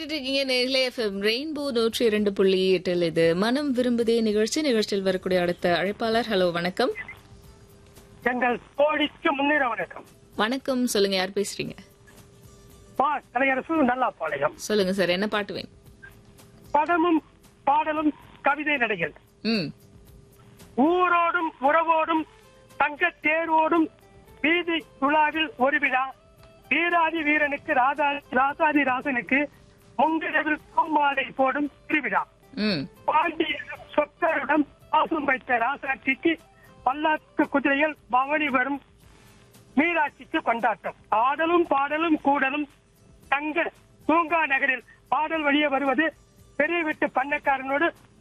கேட்டுட்டு இருக்கீங்க நேரிலே எஃப்எம் ரெயின்போ நூற்றி இரண்டு புள்ளி எட்டில் இது மனம் விரும்புதே நிகழ்ச்சி நிகழ்ச்சியில் வரக்கூடிய அடுத்த அழைப்பாளர் ஹலோ வணக்கம் எங்கள் கோடிக்கு முன்னிற வணக்கம் வணக்கம் சொல்லுங்க யார் பேசுறீங்க பா கலையரசு நல்லா பாளையம் சொல்லுங்க சார் என்ன பாட்டு வேணும் பதமும் பாடலும் கவிதை நடைகள் ம் ஊரோடும் உறவோடும் தங்க தேரோடும் வீதி துளாவில் ஒரு விழா வீராதி வீரனுக்கு ராதா ராசாதி ராசனுக்கு முங்கிரவில் பூமாலை போடும் திருவிழா ம் பாண்டிய சொத்தரிடம் பாசம் வைத்த ராசாட்சிக்கு பல்லாக்கு குதிரையில் பவனி வரும் மீனாட்சிக்கு கொண்டாட்டம் ஆடலும் பாடலும் கூடலும் தங்க தூங்கா நகரில் பாடல் வழியே வருவது பெரிய வீட்டு பண்ணக்காரனோடு